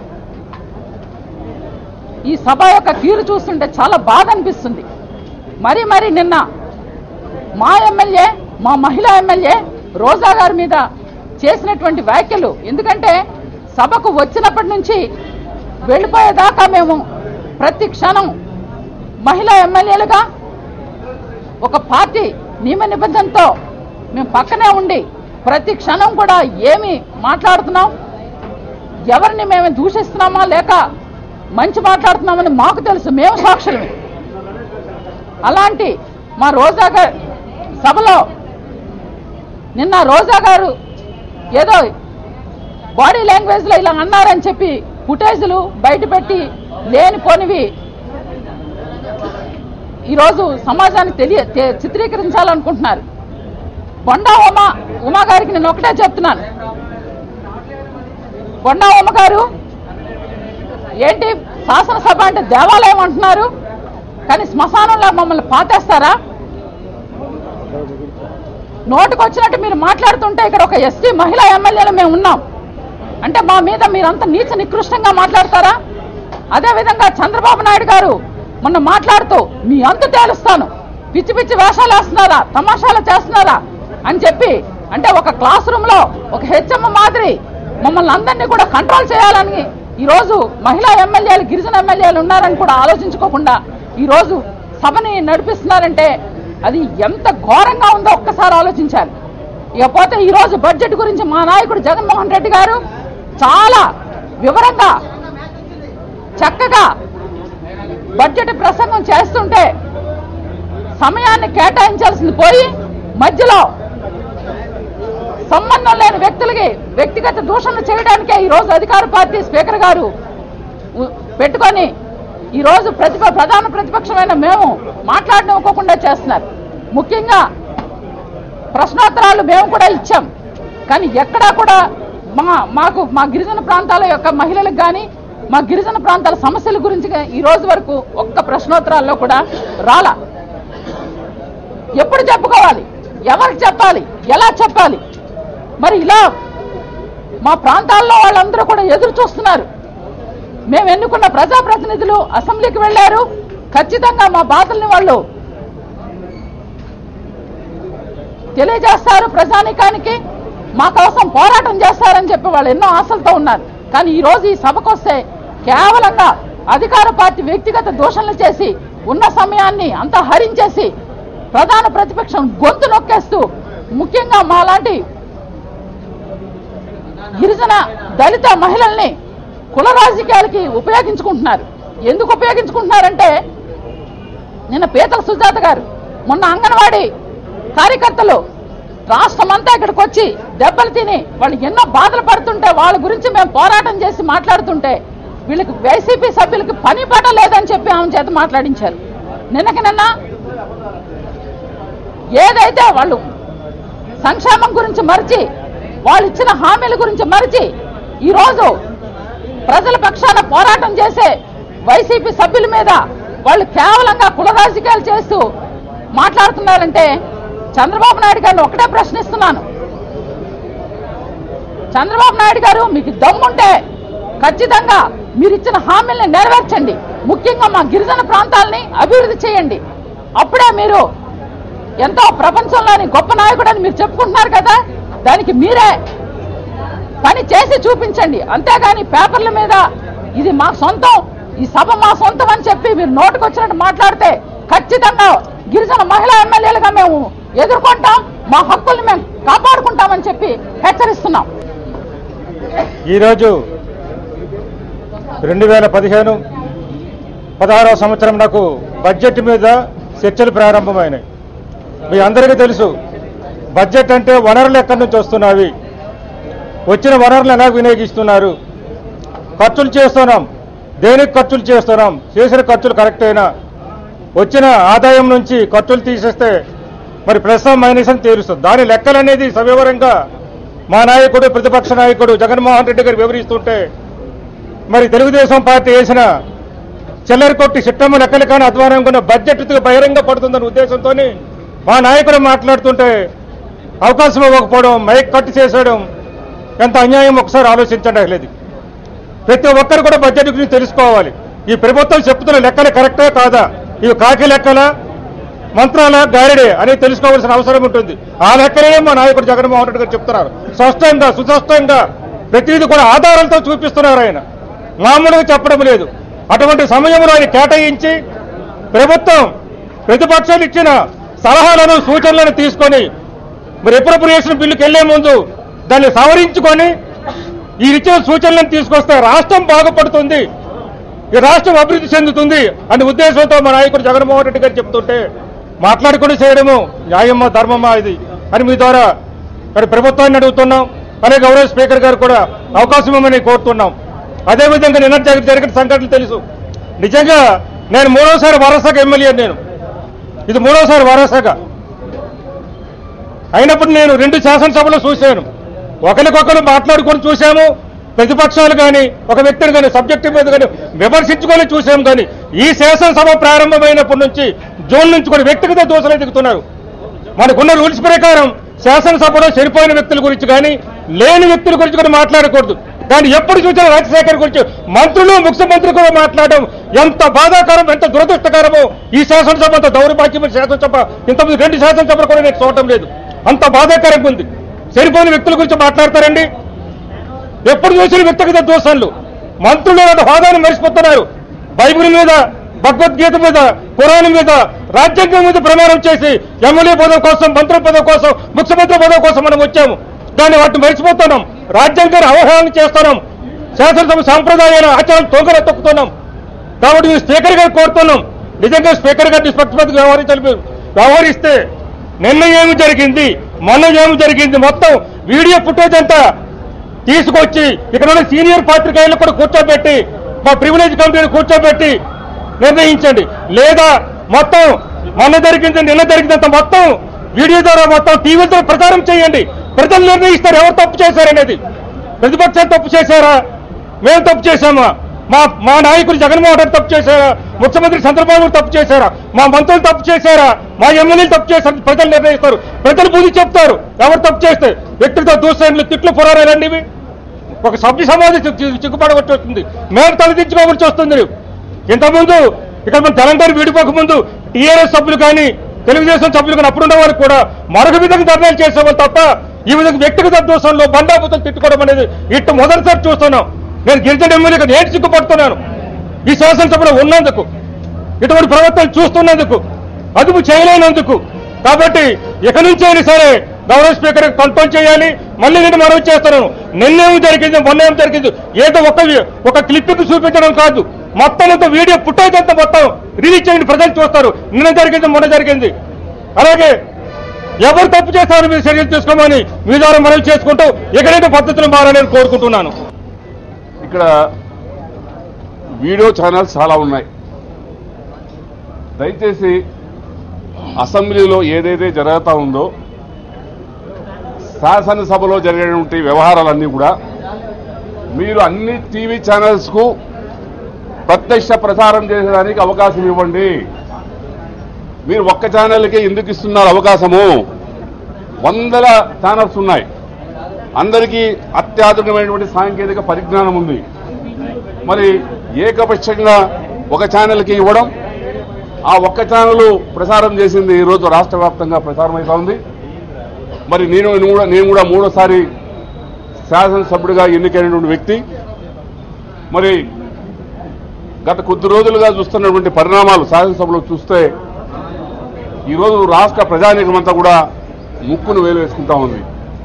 ఈ సభ యొక్క తీరు చూస్తుంటే చాలా బాధ అనిపిస్తుంది మరి మరి నిన్న మా ఎమ్మెల్యే మా మహిళా ఎమ్మెల్యే రోజా గారి మీద చేసినటువంటి వ్యాఖ్యలు ఎందుకంటే సభకు వచ్చినప్పటి నుంచి వెళ్ళిపోయేదాకా మేము ప్రతి క్షణం మహిళా ఎమ్మెల్యేలుగా ఒక పార్టీ నియమ నిబంధనతో మేము పక్కనే ఉండి ప్రతి క్షణం కూడా ఏమి మాట్లాడుతున్నాం ఎవరిని మేము దూషిస్తున్నామా లేక మంచి మాట్లాడుతున్నామని మాకు తెలుసు మేము సాక్షులమే అలాంటి మా రోజా గారి సభలో నిన్న రోజా గారు ఏదో బాడీ లాంగ్వేజ్ లో ఇలా అన్నారని చెప్పి ఫుటేజ్లు బయటపెట్టి లేనిపోనివి ఈరోజు సమాజానికి తెలియ తె- చిత్రీకరించాలనుకుంటున్నారు బొండా ఉమ ఉమా గారికి నేను ఒకటే చెప్తున్నాను బొండా ఉమ గారు ఏంటి శాసనసభ అంటే దేవాలయం అంటున్నారు కానీ శ్మశానంలో మమ్మల్ని పాతేస్తారా నోటికొచ్చినట్టు మీరు మాట్లాడుతుంటే ఇక్కడ ఒక ఎస్టీ మహిళా ఎమ్మెల్యేలు మేము ఉన్నాం అంటే మా మీద మీరంతా నీచ నికృష్టంగా మాట్లాడతారా అదేవిధంగా చంద్రబాబు నాయుడు గారు మొన్న మాట్లాడుతూ మీ అంతు తేలుస్తాను పిచ్చి పిచ్చి వేషాలు వేస్తున్నారా తమాషాలు చేస్తున్నారా అని చెప్పి అంటే ఒక క్లాస్ రూమ్ లో ఒక హెచ్ఎం మాదిరి మమ్మల్ని అందరినీ కూడా కంట్రోల్ చేయాలని ఈ రోజు మహిళా ఎమ్మెల్యేలు గిరిజన ఎమ్మెల్యేలు ఉన్నారని కూడా ఆలోచించుకోకుండా ఈ రోజు సభని నడిపిస్తున్నారంటే అది ఎంత ఘోరంగా ఉందో ఒక్కసారి ఆలోచించాలి ఇకపోతే ఈ రోజు బడ్జెట్ గురించి మా నాయకుడు జగన్మోహన్ రెడ్డి గారు చాలా వివరంగా చక్కగా బడ్జెట్ ప్రసంగం చేస్తుంటే సమయాన్ని కేటాయించాల్సింది పోయి మధ్యలో సంబంధం లేని వ్యక్తులకి వ్యక్తిగత దూషణలు చేయడానికే ఈ రోజు అధికార పార్టీ స్పీకర్ గారు ఉ- పెట్టుకొని ఈ రోజు ప్రతిప ప్రధాన ప్రతిపక్షమైన మేము మాట్లాడనివ్వకుండా చేస్తున్నారు ముఖ్యంగా ప్రశ్నోత్తరాలు మేము కూడా ఇచ్చాం కానీ ఎక్కడా కూడా మా మాకు మా గిరిజన ప్రాంతాల యొక్క మహిళలకు కానీ మా గిరిజన ప్రాంతాల సమస్యల గురించి గా- ఈ రోజు వరకు ఒక్క ప్రశ్నోత్తరాల్లో కూడా రాలా ఎప్పుడు చెప్పుకోవాలి ఎవరికి చెప్పాలి ఎలా చెప్పాలి మరి ఇలా మా ప్రాంతాల్లో వాళ్ళందరూ కూడా ఎదురు చూస్తున్నారు మేము ఎన్నుకున్న ప్రజాప్రతినిధులు అసెంబ్లీకి వెళ్ళారు ఖచ్చితంగా మా బాధల్ని వాళ్ళు తెలియజేస్తారు ప్రజానికానికి మా కోసం పోరాటం చేస్తారని చెప్పి వాళ్ళు ఎన్నో ఆశలతో ఉన్నారు కానీ ఈ రోజు ఈ సభకు వస్తే కేవలంగా అధికార పార్టీ వ్యక్తిగత దూషణలు చేసి ఉన్న సమయాన్ని అంతా హరించేసి ప్రధాన ప్రతిపక్షం గొంతు నొక్కేస్తూ ముఖ్యంగా మాలాంటి గిరిజన దళిత మహిళల్ని కుల రాజకీయాలకి ఉపయోగించుకుంటున్నారు ఎందుకు ఉపయోగించుకుంటున్నారంటే నిన్న పీతల సుజాత గారు మొన్న అంగన్వాడీ కార్యకర్తలు రాష్ట్రం అంతా ఇక్కడికి వచ్చి దెబ్బలు తిని వాళ్ళు ఎన్నో బాధలు పడుతుంటే వాళ్ళ గురించి మేము పోరాటం చేసి మాట్లాడుతుంటే వీళ్ళకి వైసీపీ సభ్యులకి పని పాట లేదని చెప్పి ఆమె చేత మాట్లాడించారు నిన్నకి నిన్న ఏదైతే వాళ్ళు సంక్షేమం గురించి మరిచి వాళ్ళు ఇచ్చిన హామీల గురించి మరిచి ఈరోజు ప్రజల పక్షాన పోరాటం చేసే వైసీపీ సభ్యుల మీద వాళ్ళు కేవలంగా కుల రాజకీయాలు చేస్తూ మాట్లాడుతున్నారంటే చంద్రబాబు నాయుడు గారిని ఒకటే ప్రశ్నిస్తున్నాను చంద్రబాబు నాయుడు గారు మీకు దమ్ముంటే ఖచ్చితంగా మీరు ఇచ్చిన హామీల్ని నెరవేర్చండి ముఖ్యంగా మా గిరిజన ప్రాంతాలని అభివృద్ధి చేయండి అప్పుడే మీరు ఎంతో ప్రపంచంలోని గొప్ప నాయకుడు అని మీరు చెప్పుకుంటున్నారు కదా దానికి మీరే పని చేసి చూపించండి అంతేగాని పేపర్ల మీద ఇది మా సొంతం ఈ సభ మా సొంతం అని చెప్పి మీరు నోటుకొచ్చినట్టు మాట్లాడితే ఖచ్చితంగా గిరిజన మహిళా ఎమ్మెల్యేలుగా మేము ఎదుర్కొంటాం మా హక్కుల్ని మేము కాపాడుకుంటామని చెప్పి హెచ్చరిస్తున్నాం ఈరోజు రెండు వేల పదిహేను పదహారవ సంవత్సరం నాకు బడ్జెట్ మీద చర్చలు ప్రారంభమైనాయి మీ అందరికీ తెలుసు బడ్జెట్ అంటే వనరులు ఎక్కడి నుంచి వస్తున్నవి వచ్చిన వనరులు ఎలా వినియోగిస్తున్నారు ఖర్చులు చేస్తున్నాం దేనికి ఖర్చులు చేస్తున్నాం చేసిన ఖర్చులు కరెక్టేనా వచ్చిన ఆదాయం నుంచి ఖర్చులు తీసేస్తే మరి ప్లస్ మైనస్ అని తేలుస్తుంది దాని లెక్కలనేది సవివరంగా మా నాయకుడు ప్రతిపక్ష నాయకుడు జగన్మోహన్ రెడ్డి గారు వివరిస్తుంటే మరి తెలుగుదేశం పార్టీ వేసిన చిల్లర కొట్టి చిట్టమ్మ లెక్కలు కానీ అధ్వానంగా ఉన్న బడ్జెట్ బహిరంగ పడుతుందన్న ఉద్దేశంతో మా నాయకుడు మాట్లాడుతుంటే అవకాశం ఇవ్వకపోవడం మైక్ కట్ చేసేయడం ఎంత అన్యాయం ఒకసారి ఆలోచించండి అసలు ప్రతి ఒక్కరు కూడా బడ్జెట్ గురించి తెలుసుకోవాలి ఈ ప్రభుత్వం చెప్తున్న లెక్కలు కరెక్టే కాదా ఇవి కాకి లెక్కల మంత్రాల గారిడే అనేది తెలుసుకోవాల్సిన అవసరం ఉంటుంది ఆ లెక్కలే మా నాయకుడు జగన్మోహన్ రెడ్డి గారు చెప్తున్నారు స్పష్టంగా సుస్పష్టంగా ప్రతిదీ కూడా ఆధారాలతో చూపిస్తున్నారు ఆయన మామూలుగా చెప్పడం లేదు అటువంటి సమయంలో ఆయన కేటాయించి ప్రభుత్వం ప్రతిపక్షాలు ఇచ్చిన సలహాలను సూచనలను తీసుకొని మరి అప్రోప్రియేషన్ బిల్లుకి వెళ్లే ముందు దాన్ని సవరించుకొని ఈ ఇచ్చిన సూచనలను తీసుకొస్తే రాష్ట్రం బాగుపడుతుంది ఈ రాష్ట్రం అభివృద్ధి చెందుతుంది అనే ఉద్దేశంతో మా నాయకుడు జగన్మోహన్ రెడ్డి గారు చెప్తుంటే మాట్లాడుకుని చేయడము న్యాయమా ధర్మమా ఇది అని మీ ద్వారా మరి ప్రభుత్వాన్ని అడుగుతున్నాం అలాగే గౌరవ స్పీకర్ గారు కూడా అవకాశం ఇవ్వమని కోరుతున్నాం అదేవిధంగా నిన్న జరి- జరిగిన సంఘటనలు తెలుసు నిజంగా నేను మూడోసారి వరసగా ఎమ్మెల్యే నేను ఇది మూడోసారి వరసగా అయినప్పుడు నేను రెండు శాసనసభలో చూశాను ఒకరికొకరు మాట్లాడుకొని చూశాము ప్రతిపక్షాలు కానీ ఒక వ్యక్తిని కానీ సబ్జెక్టు మీద కానీ విమర్శించుకొని చూశాం కానీ ఈ శాసనసభ ప్రారంభమైనప్పటి నుంచి జూన్ నుంచి కూడా వ్యక్తిగత దోషులు దిగుతున్నారు మనకున్న రూల్స్ ప్రకారం శాసనసభలో చనిపోయిన వ్యక్తుల గురించి కానీ లేని వ్యక్తుల గురించి కూడా మాట్లాడకూడదు కానీ ఎప్పుడు చూసినా రాజశేఖర్ గురించి మంత్రులు ముఖ్యమంత్రులు కూడా మాట్లాడడం ఎంత బాధాకరం ఎంత దురదృష్టకరమో ఈ శాసనసభ అంత దౌర్భాగ్యమైన శాసనసభ ఇంతకుముందు రెండు శాసనసభలు కూడా నేను చూడటం లేదు అంత బాధాకరంగా ఉంది చనిపోయిన వ్యక్తుల గురించి మాట్లాడతారండి ఎప్పుడు చూసిన వ్యక్తిగత దోషాలు మంత్రులు వాళ్ళ హోదాను మరిచిపోతున్నారు బైబిల్ మీద భగవద్గీత మీద పురాణం మీద రాజ్యాంగం మీద ప్రమాణం చేసి ఎమ్మెల్యే పదవి కోసం మంత్రి పదవి కోసం ముఖ్యమంత్రి పదవి కోసం మనం వచ్చాము దాన్ని వాటిని మరిచిపోతున్నాం రాజ్యాంగాన్ని అవగాహన చేస్తున్నాం శాసనసభ సాంప్రదాయాల ఆచారం తొంగర తొక్కుతున్నాం కాబట్టి మేము స్పీకర్ గారు కోరుతున్నాం నిజంగా స్పీకర్ గారు నిష్పక్షపాతిగా వ్యవహరించాలి మీరు. వ్యవహరిస్తే నిన్న ఏమి జరిగింది మొన్న ఏమి జరిగింది మొత్తం వీడియో ఫుటేజ్ అంతా తీసుకొచ్చి ఇక్కడ ఉన్న సీనియర్ పాత్రికేయులు కూడా కూర్చోబెట్టి మా ప్రివిలేజ్ కమిటీని కూర్చోబెట్టి నిర్ణయించండి లేదా మొత్తం మొన్న జరిగింది నిన్న జరిగిందంత మొత్తం వీడియో ద్వారా మొత్తం టీవీ ద్వారా ప్రచారం చేయండి ప్రజలు నిర్ణయిస్తారు ఎవరు తప్పు చేశారనేది ప్రతిపక్షాలు తప్పు చేశారా మేము తప్పు చేశామా మా మా నాయకులు జగన్మోహన్ రెడ్డి తప్పు చేశారా ముఖ్యమంత్రి చంద్రబాబు నాయుడు తప్పు చేశారా మా మంత్రులు తప్పు చేశారా మా ఎమ్మెల్యేలు తప్పు చేశారు ప్రజలు నిర్ణయిస్తారు ప్రజలు బుద్ధి చెప్తారు ఎవరు తప్పు చేస్తే వ్యక్తిగత దూషణలు తిట్లు పురాణాలండి ఇవి ఒక సభ్య సమాజం చి- చిక్కుపడవచ్చి వస్తుంది మేము తలదించుకోవలసి వస్తుంది ఇంతకుముందు ఇక్కడ మన తెలంగాణ విడిపోక ముందు టీఆర్ఎస్ సభ్యులు కానీ తెలుగుదేశం సభ్యులు కానీ అప్పుడున్న వారు కూడా మరొక విధంగా ధర్నాలు చేసేవాళ్ళు తప్ప ఈ విధంగా వ్యక్తిగత దోషంలో బండాబుతం తిట్టుకోవడం అనేది ఇట్టు మొదటిసారి చూస్తున్నాం నేను గిరిజన ఎమ్మెల్యేగా నేను సిగ్గుపడుతున్నాను ఈ శాసనసభలో ఉన్నందుకు ఇటువంటి ప్రవర్తన చూస్తున్నందుకు అదుపు చేయలేనందుకు కాబట్టి ఇక నుంచి అయినా సరే గౌరవ స్పీకర్ కంట్రోల్ చేయాలి మళ్ళీ నేను మనవి చేస్తున్నాను నిన్నేం జరిగింది మొన్న ఏం జరిగింది ఏదో ఒక వి- ఒక క్లిప్పింగ్ చూపించడం కాదు మొత్తం అంతా వీడియో ఫుటేజ్ అంతా మొత్తం రిలీజ్ చేయండి ప్రజలు చూస్తారు నిన్న జరిగింది మొన్న జరిగింది అలాగే ఎవరు తప్పు చేస్తారో మీరు చర్యలు తీసుకోమని మీ ద్వారా మనవి చేసుకుంటూ ఎక్కడైతే పద్ధతులు మారాలని కోరుకుంటున్నాను ఇక్కడ వీడియో ఛానల్స్ చాలా ఉన్నాయి దయచేసి అసెంబ్లీలో ఏదైతే జరుగుతూ ఉందో శాసనసభలో జరిగేటువంటి వ్యవహారాలన్నీ కూడా మీరు అన్ని టీవీ ఛానల్స్కు ప్రత్యక్ష ప్రసారం చేసేదానికి అవకాశం ఇవ్వండి మీరు ఒక్క ఛానల్కే ఎందుకు ఇస్తున్నారు అవకాశము వందల ఛానల్స్ ఉన్నాయి అందరికీ అత్యాధునికమైనటువంటి సాంకేతిక పరిజ్ఞానం ఉంది మరి ఏకపక్షంగా ఒక ఛానల్కి ఇవ్వడం ఆ ఒక్క ఛానల్ ప్రసారం చేసింది ఈరోజు రాష్ట్ర వ్యాప్తంగా ప్రసారం అవుతా ఉంది మరి నేను నేను కూడా నేను కూడా మూడోసారి శాసనసభ్యుడిగా ఎన్నికైనటువంటి వ్యక్తి మరి గత కొద్ది రోజులుగా చూస్తున్నటువంటి పరిణామాలు శాసనసభలో చూస్తే ఈరోజు రాష్ట్ర ప్రజానీకమంతా కూడా ముక్కును వేలు వేసుకుంటా ఉంది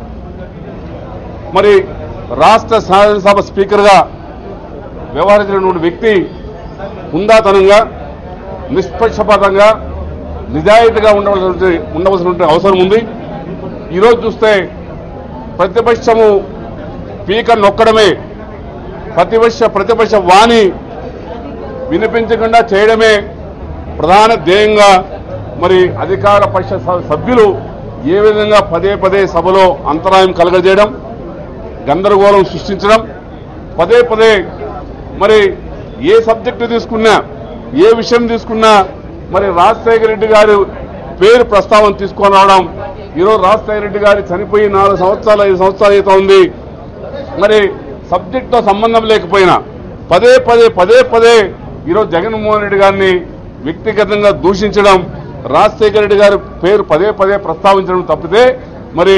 మరి రాష్ట్ర శాసనసభ స్పీకర్గా వ్యవహరించినటువంటి వ్యక్తి హుందాతనంగా నిష్పక్షపాతంగా నిజాయితీగా ఉండవలసిన ఉండవలసినటువంటి అవసరం ఉంది ఈరోజు చూస్తే ప్రతిపక్షము స్పీకర్ నొక్కడమే ప్రతిపక్ష ప్రతిపక్ష వాణి వినిపించకుండా చేయడమే ప్రధాన ధ్యేయంగా మరి అధికార పక్ష స- సభ్యులు ఏ విధంగా పదే పదే సభలో అంతరాయం కలగజేయడం గందరగోళం సృష్టించడం పదే పదే మరి ఏ సబ్జెక్టు తీసుకున్నా ఏ విషయం తీసుకున్నా మరి రాజశేఖర రెడ్డి గారి పేరు ప్రస్తావన తీసుకొని రావడం ఈరోజు రాజశేఖర రెడ్డి గారి చనిపోయి నాలుగు సంవత్సరాలు ఐదు సంవత్సరాలు అయితే ఉంది మరి సబ్జెక్ట్తో సంబంధం లేకపోయినా పదే పదే పదే పదే ఈరోజు జగన్మోహన్ రెడ్డి గారిని వ్యక్తిగతంగా దూషించడం రాజశేఖర రెడ్డి గారి పేరు పదే పదే ప్రస్తావించడం తప్పితే మరి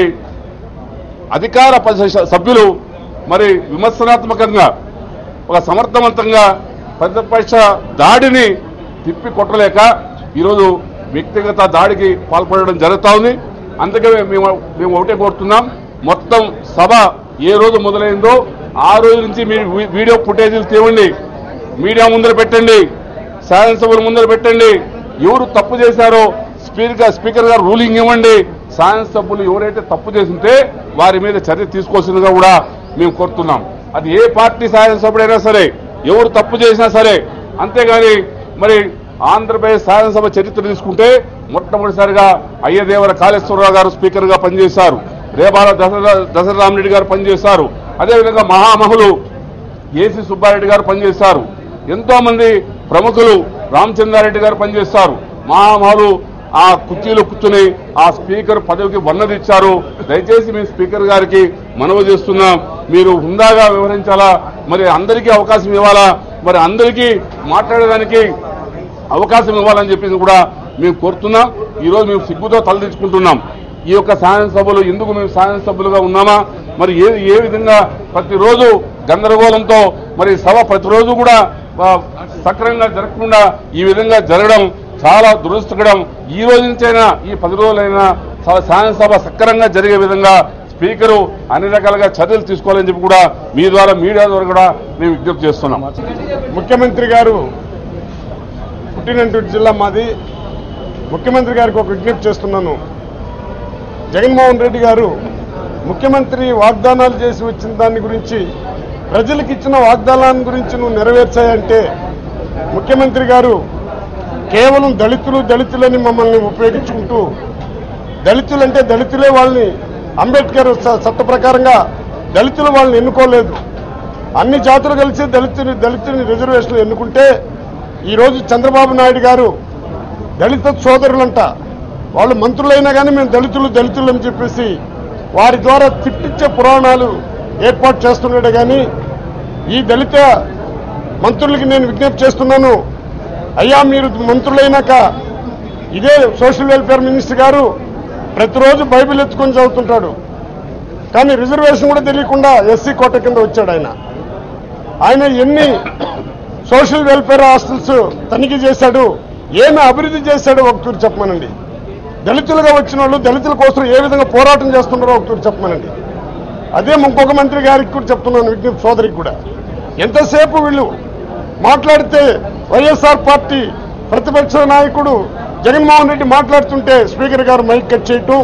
అధికార పక్ష సభ్యులు మరి విమర్శనాత్మకంగా ఒక సమర్థవంతంగా ప్రతిపక్ష దాడిని తిప్పి కొట్టలేక ఈరోజు వ్యక్తిగత దాడికి పాల్పడడం జరుగుతా ఉంది అందుకే మేము మేము ఒకటే కోరుతున్నాం మొత్తం సభ ఏ రోజు మొదలైందో ఆ రోజు నుంచి మీరు వీ- వీడియో ఫుటేజీలు తీవండి మీడియా ముందర పెట్టండి శాసనసభల ముందర పెట్టండి ఎవరు తప్పు చేశారో స్పీకర్ స్పీకర్ గారు రూలింగ్ ఇవ్వండి శాసనసభ్యులు ఎవరైతే తప్పు చేసింటే వారి మీద చర్య తీసుకోవాల్సిందిగా కూడా మేము కోరుతున్నాం అది ఏ పార్టీ శాసనసభ్యుడైనా సరే ఎవరు తప్పు చేసినా సరే అంతేగాని మరి ఆంధ్రప్రదేశ్ శాసనసభ చరిత్ర తీసుకుంటే మొట్టమొదటిసారిగా అయ్యదేవర కాళేశ్వరరావు గారు స్పీకర్ గా పనిచేశారు రేబాల దసరా దసరామరెడ్డి గారు పనిచేశారు అదేవిధంగా మహామహులు ఏసీ సుబ్బారెడ్డి గారు పనిచేశారు ఎంతో మంది ప్రముఖులు రామచంద్రారెడ్డి గారు పనిచేస్తారు మహామహులు ఆ కుర్చీలో కూర్చుని ఆ స్పీకర్ పదవికి వన్నదిచ్చారు దయచేసి మేము స్పీకర్ గారికి మనవి చేస్తున్నాం మీరు హుందాగా వివరించాలా మరి అందరికీ అవకాశం ఇవ్వాలా మరి అందరికీ మాట్లాడడానికి అవకాశం ఇవ్వాలని చెప్పేసి కూడా మేము కోరుతున్నాం ఈరోజు మేము సిగ్గుతో తలదించుకుంటున్నాం ఈ యొక్క శాసనసభలు ఎందుకు మేము శాసనసభ్యులుగా ఉన్నామా మరి ఏ ఏ విధంగా ప్రతిరోజు గందరగోళంతో మరి సభ ప్రతిరోజు కూడా ఆ, సక్రమంగా జరగకుండా ఈ విధంగా జరగడం చాలా దురదృష్టకరం ఈ రోజు నుంచైనా ఈ పది రోజులైనా స- శాసనసభ సక్రమంగా జరిగే విధంగా స్పీకరు అన్ని రకాలుగా చర్యలు తీసుకోవాలని చెప్పి కూడా మీ ద్వారా మీడియా ద్వారా కూడా మేము విజ్ఞప్తి చేస్తున్నాం ముఖ్యమంత్రి గారు పుట్టినటువంటి జిల్లా మాది ముఖ్యమంత్రి గారికి ఒక విజ్ఞప్తి చేస్తున్నాను జగన్మోహన్ రెడ్డి గారు ముఖ్యమంత్రి వాగ్దానాలు చేసి వచ్చిన దాని గురించి ప్రజలకు ఇచ్చిన వాగ్దానాన్ని గురించి నువ్వు నెరవేర్చాయంటే ముఖ్యమంత్రి గారు కేవలం దళితులు దళితులని మమ్మల్ని ఉపయోగించుకుంటూ దళితులంటే దళితులే వాళ్ళని అంబేద్కర్ చ- చట్ట ప్రకారంగా దళితులు వాళ్ళని ఎన్నుకోలేదు అన్ని జాతులు కలిసి దళితుని దళితుని రిజర్వేషన్లు ఎన్నుకుంటే ఈరోజు చంద్రబాబు నాయుడు గారు దళిత సోదరులంట వాళ్ళు మంత్రులైనా కానీ మేము దళితులు దళితులు అని చెప్పేసి వారి ద్వారా తిట్టించే పురాణాలు ఏర్పాటు చేస్తున్నాడే కానీ ఈ దళిత మంత్రులకి నేను విజ్ఞప్తి చేస్తున్నాను అయ్యా మీరు మంత్రులైనాక ఇదే సోషల్ వెల్ఫేర్ మినిస్టర్ గారు ప్రతిరోజు బైబిల్ ఎత్తుకొని చదువుతుంటాడు కానీ రిజర్వేషన్ కూడా తెలియకుండా ఎస్సీ కోట కింద వచ్చాడు ఆయన ఆయన ఎన్ని సోషల్ వెల్ఫేర్ హాస్టల్స్ తనిఖీ చేశాడు ఏమి అభివృద్ధి చేశాడో ఒక తూరు చెప్పమనండి దళితులుగా వచ్చిన వాళ్ళు దళితుల కోసం ఏ విధంగా పోరాటం చేస్తున్నారో ఒక తూరు చెప్పమనండి అదే ఇంకొక మంత్రి గారికి కూడా చెప్తున్నాను విజ్ఞప్తి సోదరికి కూడా ఎంతసేపు వీళ్ళు మాట్లాడితే వైఎస్ఆర్ పార్టీ ప్రతిపక్ష నాయకుడు జగన్మోహన్ రెడ్డి మాట్లాడుతుంటే స్పీకర్ గారు మైక్ కట్ చేయటం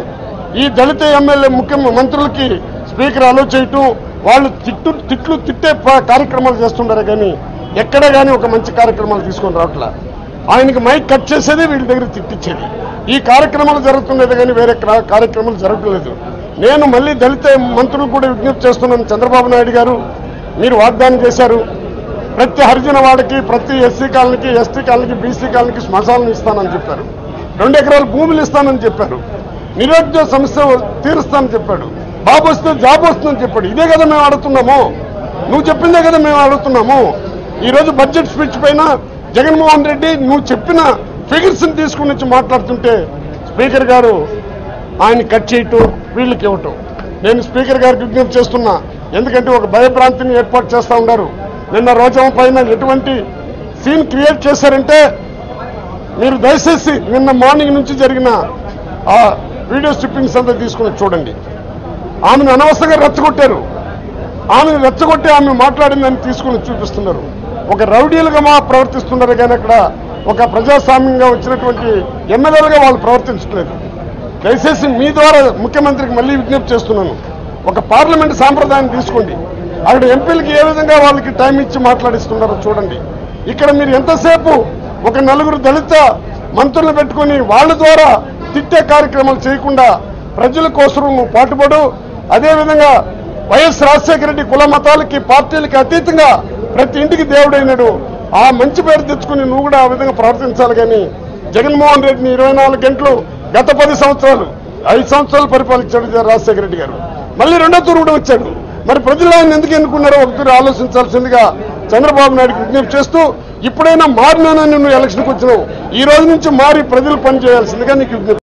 ఈ దళిత ఎమ్మెల్యే ముఖ్య మంత్రులకి స్పీకర్ అలో చేయటం వాళ్ళు తిట్టు తిట్లు తిట్టే ప- కార్యక్రమాలు చేస్తుంటారు కానీ ఎక్కడ కానీ ఒక మంచి కార్యక్రమాలు తీసుకొని రావట్లా ఆయనకి మైక్ కట్ చేసేది వీళ్ళ దగ్గర తిట్టించేది ఈ కార్యక్రమాలు జరుగుతున్నది కానీ వేరే క్రా- కార్యక్రమాలు జరగట్లేదు నేను మళ్ళీ దళిత మంత్రులు కూడా విజ్ఞప్తి చేస్తున్నాను చంద్రబాబు నాయుడు గారు మీరు వాగ్దానం చేశారు ప్రతి హరిజన వాడికి ప్రతి ఎస్సీ కాలనీకి ఎస్టీ కాలనీకి బీసీ కాలనీకి శ్మశానం ఇస్తానని చెప్పారు రెండు ఎకరాల భూములు ఇస్తానని చెప్పారు నిరుద్యోగ సమస్య తీరుస్తానని చెప్పాడు బాబు వస్తే జాబ్ వస్తుందని చెప్పాడు ఇదే కదా మేము అడుగుతున్నాము నువ్వు చెప్పిందే కదా మేము అడుగుతున్నాము ఈ రోజు బడ్జెట్ స్పీచ్ పైన జగన్మోహన్ రెడ్డి నువ్వు చెప్పిన ఫిగర్స్ తీసుకుని వచ్చి మాట్లాడుతుంటే స్పీకర్ గారు ఆయన కట్ చేయటం వీళ్ళకి ఇవ్వటం నేను స్పీకర్ గారికి విజ్ఞప్తి చేస్తున్నా ఎందుకంటే ఒక భయభ్రాంతిని ఏర్పాటు చేస్తా ఉన్నారు నిన్న రోజమ్మ పైన ఎటువంటి సీన్ క్రియేట్ చేశారంటే మీరు దయచేసి నిన్న మార్నింగ్ నుంచి జరిగిన ఆ వీడియో స్ట్రిప్పింగ్స్ అంతా తీసుకుని చూడండి ఆమెను అనవసరంగా రెచ్చగొట్టారు ఆమెను రెచ్చగొట్టి ఆమె మాట్లాడిందని తీసుకుని చూపిస్తున్నారు ఒక రౌడీలుగా మా ప్రవర్తిస్తున్నారు కానీ అక్కడ ఒక ప్రజాస్వామ్యంగా వచ్చినటువంటి ఎమ్మెల్యేలుగా వాళ్ళు ప్రవర్తించట్లేదు దయచేసి మీ ద్వారా ముఖ్యమంత్రికి మళ్ళీ విజ్ఞప్తి చేస్తున్నాను ఒక పార్లమెంట్ సాంప్రదాయాన్ని తీసుకోండి అక్కడ ఎంపీలకి ఏ విధంగా వాళ్ళకి టైం ఇచ్చి మాట్లాడిస్తున్నారో చూడండి ఇక్కడ మీరు ఎంతసేపు ఒక నలుగురు దళిత మంత్రులను పెట్టుకొని వాళ్ళ ద్వారా తిట్టే కార్యక్రమాలు చేయకుండా ప్రజల కోసం నువ్వు పాటుపడు అదేవిధంగా వైఎస్ రాజశేఖర రెడ్డి కుల మతాలకి పార్టీలకి అతీతంగా ప్రతి ఇంటికి దేవుడైనడు ఆ మంచి పేరు తెచ్చుకుని నువ్వు కూడా ఆ విధంగా ప్రవర్తించాలి కానీ జగన్మోహన్ రెడ్డిని ఇరవై నాలుగు గంటలు గత పది సంవత్సరాలు ఐదు సంవత్సరాలు పరిపాలించాడు రాజశేఖర రెడ్డి గారు మళ్ళీ రెండో తూరు కూడా వచ్చాడు మరి ప్రజలు ఆయన ఎందుకు ఎన్నుకున్నారో ఒకసారి ఆలోచించాల్సిందిగా చంద్రబాబు నాయుడుకి విజ్ఞప్తి చేస్తూ ఇప్పుడైనా మారినానని నువ్వు ఎలక్షన్కి వచ్చినావు ఈ రోజు నుంచి మారి ప్రజలు పని చేయాల్సిందిగా నీకు విజ్ఞప్తి